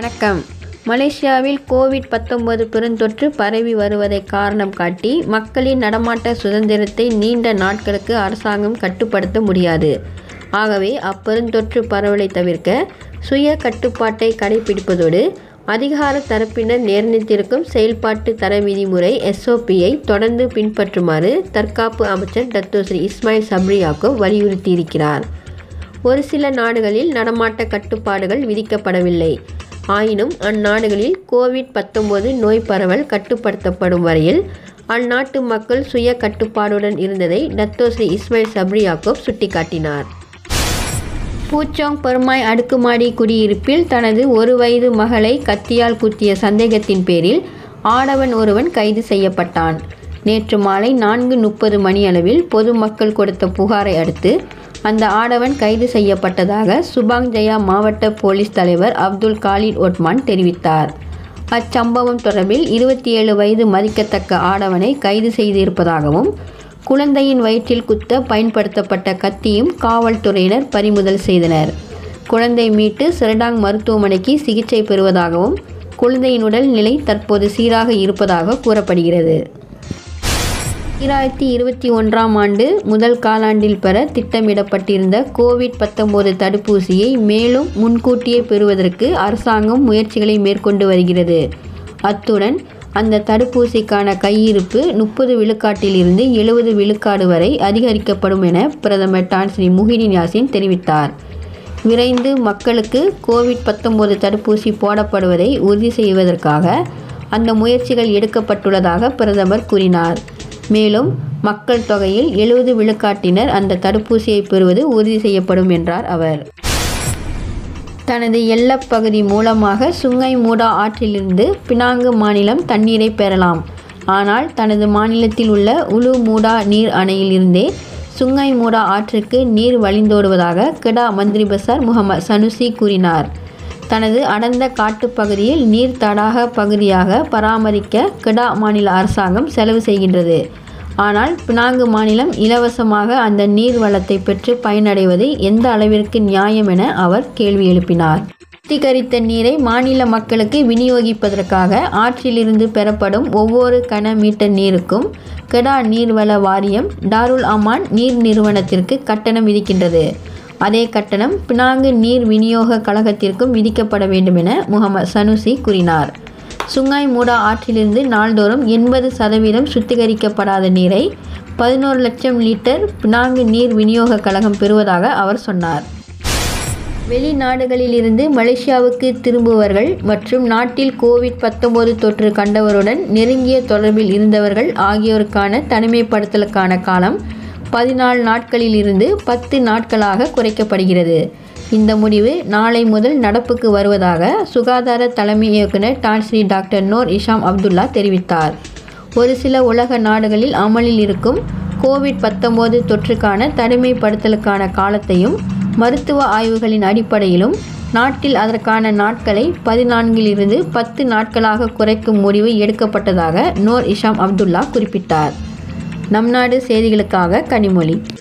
வணக்கம் மலேசியாவில் கோவிட் பத்தொன்பது பெருந்தொற்று பரவி வருவதை காரணம் காட்டி மக்களின் நடமாட்ட சுதந்திரத்தை நீண்ட நாட்களுக்கு அரசாங்கம் கட்டுப்படுத்த முடியாது ஆகவே அப்பெருந்தொற்று பரவலை தவிர்க்க சுய கட்டுப்பாட்டை கடைபிடிப்பதோடு அதிகார தரப்பினர் நிர்ணயித்திருக்கும் செயல்பாட்டு தர விதிமுறை எஸ்ஓபியை தொடர்ந்து பின்பற்றுமாறு தற்காப்பு அமைச்சர் டத்தோஸ்ரீ இஸ்மாயில் சப்ரியாக்கோ வலியுறுத்தியிருக்கிறார் ஒரு சில நாடுகளில் நடமாட்ட கட்டுப்பாடுகள் விதிக்கப்படவில்லை ஆயினும் அந்நாடுகளில் கோவிட் பத்தொன்பது நோய் பரவல் கட்டுப்படுத்தப்படும் வரையில் அந்நாட்டு மக்கள் சுய கட்டுப்பாடுடன் இருந்ததை டத்தோஸ்ரீ இஸ்மாயில் சப்ரியாக்கோப் சுட்டிக்காட்டினார் பூச்சோங் பெருமாய் அடுக்குமாடி குடியிருப்பில் தனது ஒரு வயது மகளை கத்தியால் குத்திய சந்தேகத்தின் பேரில் ஆடவன் ஒருவன் கைது செய்யப்பட்டான் நேற்று மாலை நான்கு முப்பது மணியளவில் பொதுமக்கள் கொடுத்த புகாரை அடுத்து அந்த ஆடவன் கைது செய்யப்பட்டதாக சுபாங் ஜயா மாவட்ட போலீஸ் தலைவர் அப்துல் காலித் ஒட்மான் தெரிவித்தார் அச்சம்பவம் தொடர்பில் இருபத்தி ஏழு வயது மதிக்கத்தக்க ஆடவனை கைது செய்திருப்பதாகவும் குழந்தையின் வயிற்றில் குத்த பயன்படுத்தப்பட்ட கத்தியும் காவல்துறையினர் பறிமுதல் செய்தனர் குழந்தை மீட்டு சிரடாங் மருத்துவமனைக்கு சிகிச்சை பெறுவதாகவும் குழந்தையின் உடல் நிலை தற்போது சீராக இருப்பதாக கூறப்படுகிறது ஈராயிரத்தி இருபத்தி ஒன்றாம் ஆண்டு முதல் காலாண்டில் பெற திட்டமிடப்பட்டிருந்த கோவிட் பத்தொன்பது தடுப்பூசியை மேலும் முன்கூட்டியே பெறுவதற்கு அரசாங்கம் முயற்சிகளை மேற்கொண்டு வருகிறது அத்துடன் அந்த தடுப்பூசிக்கான கையிருப்பு முப்பது விழுக்காட்டிலிருந்து எழுபது விழுக்காடு வரை அதிகரிக்கப்படும் என பிரதமர் டான் ஸ்ரீ முஹிடின் யாசின் தெரிவித்தார் விரைந்து மக்களுக்கு கோவிட் பத்தொன்பது தடுப்பூசி போடப்படுவதை உறுதி செய்வதற்காக அந்த முயற்சிகள் எடுக்கப்பட்டுள்ளதாக பிரதமர் கூறினார் மேலும் மக்கள் தொகையில் எழுபது விழுக்காட்டினர் அந்த தடுப்பூசியை பெறுவது உறுதி செய்யப்படும் என்றார் அவர் தனது எல்லப் பகுதி மூலமாக சுங்கை மூடா ஆற்றிலிருந்து பினாங்கு மாநிலம் தண்ணீரை பெறலாம் ஆனால் தனது மாநிலத்தில் உள்ள உலு மூடா நீர் அணையில் இருந்தே சுங்கை மூடா ஆற்றுக்கு நீர் வழிந்தோடுவதாக கிடா மந்திரி பசார் முகமது சனுசி கூறினார் தனது அடர்ந்த காட்டுப்பகுதியில் நீர் தடாக பகுதியாக பராமரிக்க கிடா மாநில அரசாங்கம் செலவு செய்கின்றது ஆனால் பினாங்கு மாநிலம் இலவசமாக அந்த நீர் வளத்தை பெற்று பயனடைவது எந்த அளவிற்கு நியாயம் என அவர் கேள்வி எழுப்பினார் சுத்திகரித்த நீரை மாநில மக்களுக்கு விநியோகிப்பதற்காக ஆற்றிலிருந்து பெறப்படும் ஒவ்வொரு கன மீட்டர் நீருக்கும் கெடா நீர்வள வாரியம் டாருல் அமான் நீர் நிறுவனத்திற்கு கட்டணம் விதிக்கின்றது அதே கட்டணம் பினாங்கு நீர் விநியோக கழகத்திற்கும் விதிக்கப்பட வேண்டும் என முகமது சனுசி கூறினார் சுங்காய் மூடா ஆற்றிலிருந்து நாள்தோறும் எண்பது சதவீதம் சுத்திகரிக்கப்படாத நீரை பதினோரு லட்சம் லிட்டர் பினாங்கு நீர் விநியோக கழகம் பெறுவதாக அவர் சொன்னார் வெளிநாடுகளிலிருந்து மலேசியாவுக்கு திரும்புவர்கள் மற்றும் நாட்டில் கோவிட் பத்தொன்பது தொற்று கண்டவருடன் நெருங்கிய தொடர்பில் இருந்தவர்கள் ஆகியோருக்கான தனிமைப்படுத்தலுக்கான காலம் பதினாலு நாட்களில் இருந்து பத்து நாட்களாக குறைக்கப்படுகிறது இந்த முடிவு நாளை முதல் நடப்புக்கு வருவதாக சுகாதார தலைமை இயக்குனர் Tan Sri doctor Noor Hisham Abdullah தெரிவித்தார் ஒரு சில உலக நாடுகளில் அமலில் இருக்கும் கோவிட் பத்தொன்பது தொற்றுக்கான தனிமைப்படுத்தலுக்கான காலத்தையும் மருத்துவ ஆய்வுகளின் அடிப்படையிலும் நாட்டில் அதற்கான நாட்களை பதினான்கிலிருந்து பத்து நாட்களாக குறைக்கும் முடிவு எடுக்கப்பட்டதாக நோர் இஷாம் அப்துல்லா குறிப்பிட்டார் நம் நாடு செய்திகளுக்காக கனிமொழி